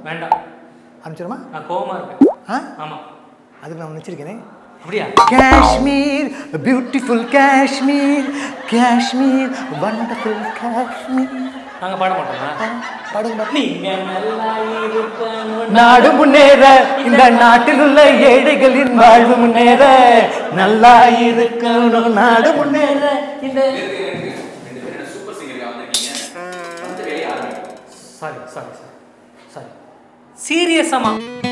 வேண்டாம் அனுப்பிச்சிடுமா நான் கோவமா இருக்கேன் ஆ ஆமா அதுக்கு நான் நினச்சிருக்கேனே அப்படியா காஷ்மீர் பியூட்டிஃபுல் காஷ்மீர் காஷ்மீர் வண்டர்ஃபுல் காஷ்மீர் நாங்க பாட மாட்டோமா பாடுங்க பாருங்க. நீங்க நல்லா இருக்கணும் நாடு முன்னேற இந்த நாட்டில் உள்ள ஏழைகளின் வாழ்வு முன்னேற நல்லா இருக்கணும் நாடு முன்னேற இந்த ரெண்டு பேரும் என்ன சூப்பர் சிங்கருக்கா வந்திருக்கீங்க வந்து வேலையை ஆரம்பிக்கும் சாரி சாரி சாரி சாரி சீரியஸாமா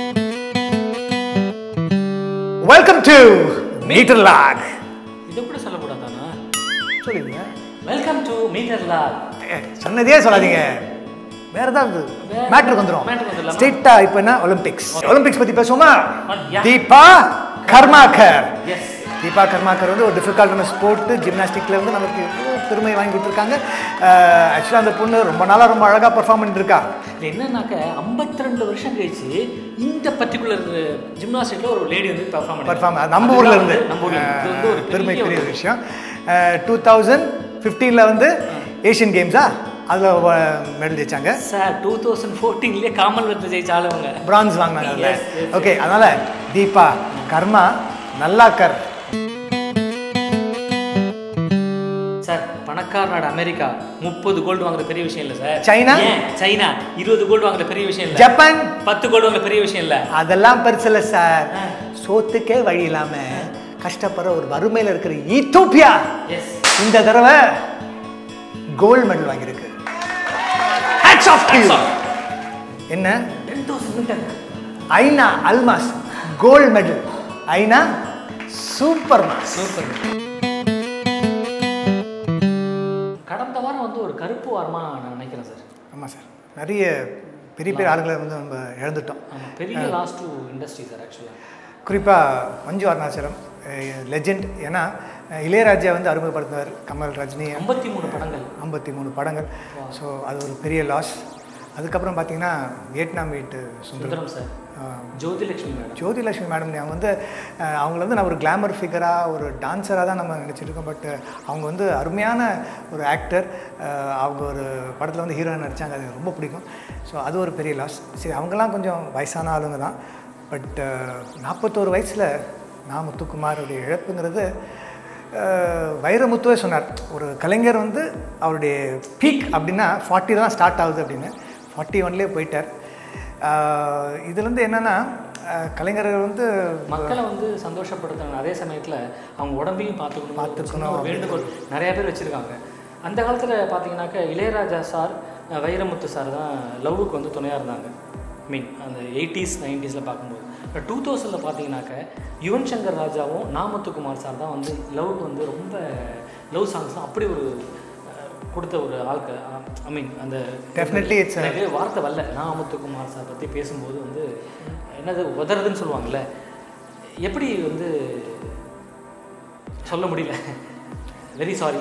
வெல்கம் டு மீட்டர் லாக் இது கூட சொல்லக்கூடாதானா சொல்லுங்க வெல்கம் டு மீட்டர் லாக் சொன்னதே சொல்லாதீங்க வேற ஏதாவது வேற- மேட்ருக்கு வந்துரும் மேட்ருக்கு வந்துடலாமா? ஸ்ட்ரெயிட்டா இப்போ என்ன ஒலிம்பிக்ஸ் ஒலிம்பிக்ஸ் பத்தி பேசுவோமா Yeah. தீபா கர்மாக்கர் எஸ் தீபா கர்மாக்கர் வந்து ஒரு டிஃபிகல்ட்டான ஸ்போர்ட்டு ஜிம்னாஸ்டிக்ல வந்து நமக்கு எவ்வளோ பெருமை வாங்கி கொடுத்துருக்காங்க ஆக்சுவலாக அந்த பொண்ணு ரொம்ப நாளாக ரொம்ப அழகாக பெர்ஃபார்ம் பண்ணிட்டு இருக்கா இது என்னன்னாக்க 52 வருஷம் கழிச்சு இந்த பர்டிகுலர் ஜிம்னாஸ்டிக்ல ஒரு லேடி வந்து பெர்ஃபார்ம் பண்ணி பர்ஃபார்ம் நம்ம ஊர்ல இருந்து நம்ம ஊர்ல இருந்து. இது வந்து ஒரு பெருமை பெரிய ஒரு விஷயம் டூ தௌசண்ட் ஃபிஃப்டீனில் வந்து ஏஷியன் கேம்ஸா அதில் மெடல் ஜெயிச்சாங்க சார் டூ தௌசண்ட் ஃபோர்டீன்லேயே காமன்வெல்த் ஜெயிச்சாலவங்க பிரான்ஸ் வாங்கினாங்கல்ல Yes, yes, ஓகே அதனால தீபா கர்மா நல்லாக்கர் சார் பணக்கார நாடு அமெரிக்கா முப்பது கோல்டு வாங்குற பெரிய விஷயம் இல்லை சார் சைனா? ஏன் சைனா இருபது கோல்டு வாங்குற பெரிய விஷயம் இல்லை ஜப்பான் பத்து கோல்டு வாங்குற பெரிய விஷயம் இல்லை அதெல்லாம் பெருசு இல்லை சார் சோத்துக்கே வழி இல்லாம கஷ்டப்படுற ஒரு வறுமையில் இருக்கிற ஈத்தோப்பியா எஸ் இந்த தடவை கோல்டு மெடல் வாங்கியிருக்கு Hats off to you. என்ன ten thousand metre Ayana Almaz gold medal Ayana super mass super கடந்த வாரம் வந்து ஒரு கருப்பு வாரமா நான் நினைக்கிறேன் சார் ஆமாம் சார் நிறைய பெரிய பெரிய ஆளுங்களை வந்து நம்ம இழந்துட்டோம் ஆமாம் பெரிய லாஸ் டு இண்டஸ்ட்ரி சார் ஆக்சுவலாக குறிப்பாக மஞ்சு அருணாச்சலம் லெஜெண்ட் ஏன்னா அஹ், இளையராஜா வந்து அறிமுகப்படுத்தினார் கமல் ரஜினி ஐம்பத்தி மூணு படங்கள் ஐம்பத்தி மூணு படங்கள் ஸோ அது ஒரு பெரிய லாஸ் அதுக்கப்புறம் பார்த்தீங்கன்னா வியட்நாம் வீட்டு Sundaram Sundaram sir Jothilakshmi madam Jothilakshmi madam அவங்க வந்து அஹ், அவங்கள வந்து நான் ஒரு கிளாமர் ஃபிகராக ஒரு டான்ஸராக தான் நம்ம நினச்சிருக்கோம் பட் அவங்க வந்து அருமையான ஒரு ஆக்டர் அவங்க ஒரு படத்தில் வந்து ஹீரோயின் நடித்தாங்க அது எனக்கு ரொம்ப பிடிக்கும் ஸோ அது ஒரு பெரிய லாஸ் சரி அவங்கெல்லாம் கொஞ்சம் வயசான ஆளுங்க தான் பட் நாற்பத்தோரு வயசில் நா முத்துக்குமாருடைய இழப்புங்கிறது அஹ், வைரமுத்துவே சொன்னார் ஒரு கலைஞர் வந்து அவருடைய பீக் அப்படின்னா ஃபார்ட்டி தான் ஸ்டார்ட் ஆகுது அப்படின்னு ஃபார்ட்டி ஒன்லேயே போயிட்டார் ஆஹ் இதுலேருந்து என்னென்னா கலைஞர்கள் வந்து மக்களை வந்து சந்தோஷப்படுத்தணும் அதே சமயத்தில் அவங்க உடம்பையும் பார்த்துக்கணும் பார்த்துக்கணும் ஒரு வேண்டுகோள் நிறைய பேர் வச்சுருக்காங்க அந்த காலத்தில் பார்த்தீங்கன்னாக்கா இளையராஜா சார் அஹ், வைரமுத்து சார் தான் லவ்வுக்கு வந்து துணையாக இருந்தாங்க மீன் அந்த எயிட்டிஸ் நைன்டிஸில் பார்க்கும்போது இப்போ டூ தௌசண்டில் பார்த்தீங்கன்னாக்க யுவன் சங்கர் ராஜாவும் நாமத்துக்குமார் சார் தான் வந்து லவ்வுக்கு வந்து ரொம்ப லவ் சாங்ஸ்லாம் அப்படி ஒரு அஹ், கொடுத்த ஒரு ஆட்கள் ஐ மீன் அந்த Definitely it's a- எனக்கு வார்த்தை வரல நான் அமுத்துக்குமார் சார் பற்றி பேசும்போது வந்து என்னது உதறதுன்னு சொல்லுவாங்கல்ல எப்படி வந்து சொல்ல முடியல வெரி சாரி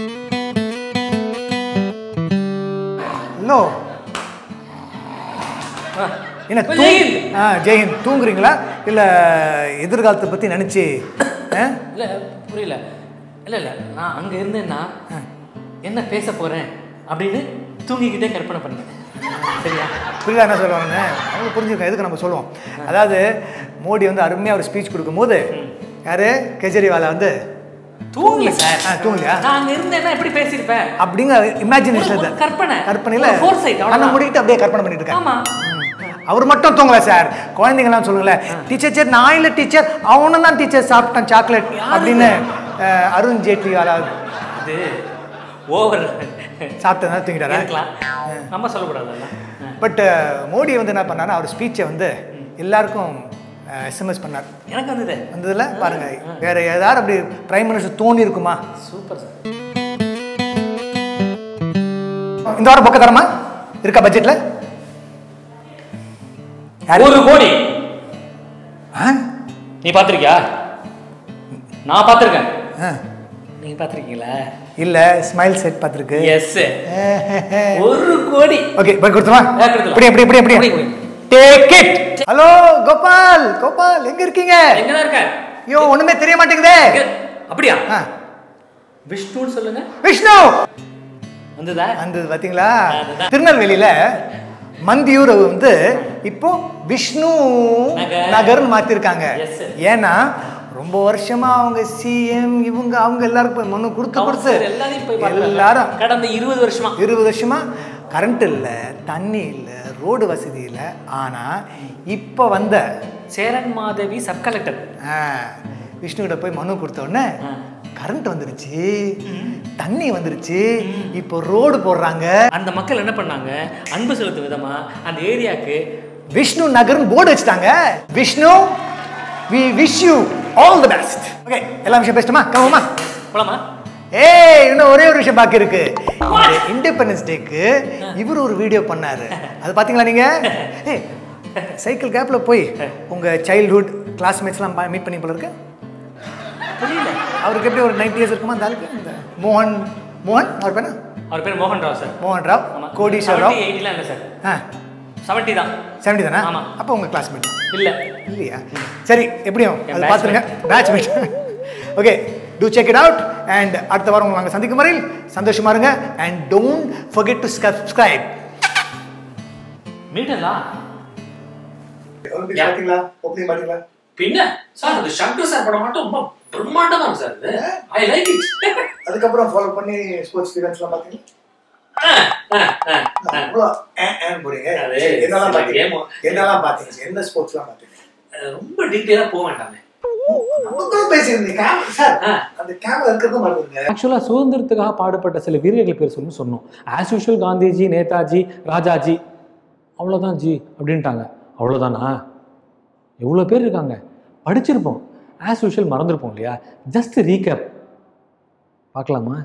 நோ என்ன தூ ஆ ஜெயஹிந்த் தூங்குறீங்களா இல்லை எதிர்காலத்தை பற்றி நினச்சி இல்லை புரியல இல்லை இல்லை நான் அங்கே இருந்தேன்னா என்ன பேச போகிறேன் அப்படின்னு தூங்கிக்கிட்டே கற்பனை பண்ணேன் சரியா புரியுதா என்ன சொல்லுவாங்கன்னு அவங்க புரிஞ்சுருக்கோம் எதுக்கு நம்ம சொல்லுவோம் அதாவது மோடி வந்து அருமையாக ஒரு ஸ்பீச் கொடுக்கும்போது யாரு கெஜ்ரிவாலை வந்து தூங்கல சார் ஆ, தூங்கலையா? நான் அங்கே இருந்தேன்னா எப்படி பேசியிருப்பேன் அப்படிங்கிற இமேஜினேஷன் ஒரு கற்பனை. கற்பனையில் ஒரு foresight, அவ்வளவுதான். கண்ணை மூடிட்டு அப்படியே கற்பனை பண்ணிட்டு இருக்காங்க ஆமாம் அவர் மட்டும் தூங்கல சார் குழந்தைங்கலாம் சொல்லுங்களேன் டீச்சர் சார் நான் இல்லை டீச்சர் அவனும் தான் டீச்சர் சாப்பிட்டான் சாக்லேட் அப்படின்னு அஹ், அருண் ஜேட்லி யாராவது இது ஓவர் சாப்பிட்டதா தூங்கிட்டாரா இருக்கலாம் நம்ம சொல்லக்கூடாதுல்ல பட் மோடி வந்து என்ன பண்ணாருன்னா அவர் ஸ்பீச்சை வந்து எல்லாருக்கும் எஸ்எம்எஸ் பண்ணார் எனக்கு வந்தது வந்ததுல பாருங்க வேற ஏதாவது அப்படி பிரைம் மினிஸ்டர் தோணி இருக்குமா சூப்பர் சார் இந்த வாரம் பொக்க தரமா இருக்கா பட்ஜெட்ல யாரு ஒரு கோடி ஆ? நீ பார்த்துருக்கியா நான் பார்த்துருக்கேன் ஆ. நீங்க பார்த்துருக்கீங்களா இல்ல ஸ்மைல் செட் பார்த்துருக்கு எஸ் ஒரு கோடி ஓகே போய் கொடுத்துமா ஆ, கொடுத்துடலாம். இப்படி இப்படி இப்படி இப்படி இப்படி, இப்படி. Take it hello Gopal Gopal எங்க இருக்கீங்க எங்கதான் இருக்க ஐயோ ஒண்ணுமே தெரிய மாட்டேங்குதே எங்க? அப்படியா ஆ, விஷ்ணுன்னு சொல்லுங்க விஷ்ணு வந்ததா அந்த பாத்தீங்களா அதுதான். திருநெல்வேலியில மந்தியூர் வந்து இப்போ விஷ்ணு நகர். நகர்னு மாத்திருக்காங்க Yes, sir. ஏன்னா ரொம்ப வருஷமா அவங்க சிஎம் இவங்க அவங்க எல்லாருக்கும் போய் மனு கொடுத்து கொடுத்து கவுன்சிலர் எல்லாரையும் போய் பார்க்கறாங்க. எல்லாரும் கடந்த இருபது வருஷமா இருபது வருஷமா கரண்ட் இல்லை தண்ணி இல்லை ரோடு வசதி இல்லை ஆனால் இப்போ வந்த சேரன் மாதவி சப் கலெக்டர் ஆ, விஷ்ணுகிட்ட போய் மனு கொடுத்த உடனே ஆ. கரண்ட் வந்துருச்சு தண்ணி வந்துருச்சு இப்போ ரோடு போடுறாங்க அந்த மக்கள் என்ன பண்ணாங்க அன்பு செலுத்தும் விதமா அந்த ஏரியாக்கு விஷ்ணு நகர்னு போர்டு வச்சுட்டாங்க விஷ்ணு வி wish you all the best okay எல்லா விஷயம் பெஸ்ட்டுமா கவமா போலாமா ஏய் இன்னும் ஒரே ஒரு விஷயம் பாக்கி இருக்கு இண்டிபெண்டன்ஸ் டேக்கு இவர் ஒரு வீடியோ பண்ணாரு அது பாத்தீங்களா நீங்க ஏய் சைக்கிள் கேப்ல போய் உங்க சைல்ட்ஹுட் கிளாஸ்மேட்ஸ்லாம் மீட் பண்ணி போல இருக்கு புரியல அவருக்கு எப்படி ஒரு நைன்டி இயர்ஸ் இருக்குமா அந்த ஆளுக்கு இந்த மோகன் மோகன் அவர் பேர் என்ன? அவர் பேர் மோகன் ராவ் சார் மோகன் ராவ் ஆமா கோடீஸ்வர் ராவ் எயிட்டிலாம் இல்லை சார் ஆ செவன்ட்டி தான் செவன்டி தானே ஆமா. அப்போ உங்க கிளாஸ்மேட் இல்லை இல்லையா சரி எப்படியும் என் அது batchmate. பார்த்துருங்க batchmate okay do check it out and அடுத்த வாரம் உங்களை நாங்கள் சந்திக்கும் வரையில் சந்தோஷமா இருங்க and don't forget to subscribe மீட்டதா ஒலிம்பிக்ஸ் பாத்தீங்களா ஓப்பனிங் பாத்தீங்களா பின்ன சார் அந்த சங்கர் சார் படம் மட்டும் ரொம்ப பிரம்மாண்டமா இருக்கு சார் இது ஐ லைக் இட் அதுக்கப்புறம் ஃபாலோ பண்ணி ஸ்போர்ட்ஸ் ஈவெண்ட்ஸ்லாம் பாத்தீங்களா அவ்வளோ போறீங்க அது என்னெல்லாம் சில பாத்தீங்க game- என்னெல்லாம் பாத்தீங்க என்ன ஸ்போர்ட்ஸ்லாம் பாத்தீங்க ரொம்ப டீட்டெயிலா போக வேண்டாமே நமக்கும் பேசியிருந்தீங்க சார் அந்த கேமரா இருக்கிறது மறந்துங்க ஆக்சுவலாக சுதந்திரத்துக்காக பாடுபட்ட சில வீரர்கள் பேர் சொல்லி சொன்னோம் ஆஸ் யூஷுவல் காந்திஜி நேதாஜி ராஜாஜி அவ்வளோதான் ஜி அப்படின்ட்டாங்க அவ்வளோதானா எவ்வளோ பேர் இருக்காங்க படிச்சிருப்போம் ஆஸ் யூஷுவல் மறந்துருப்போம் இல்லையா ஜஸ்ட் ரீகேப் பார்க்கலாமா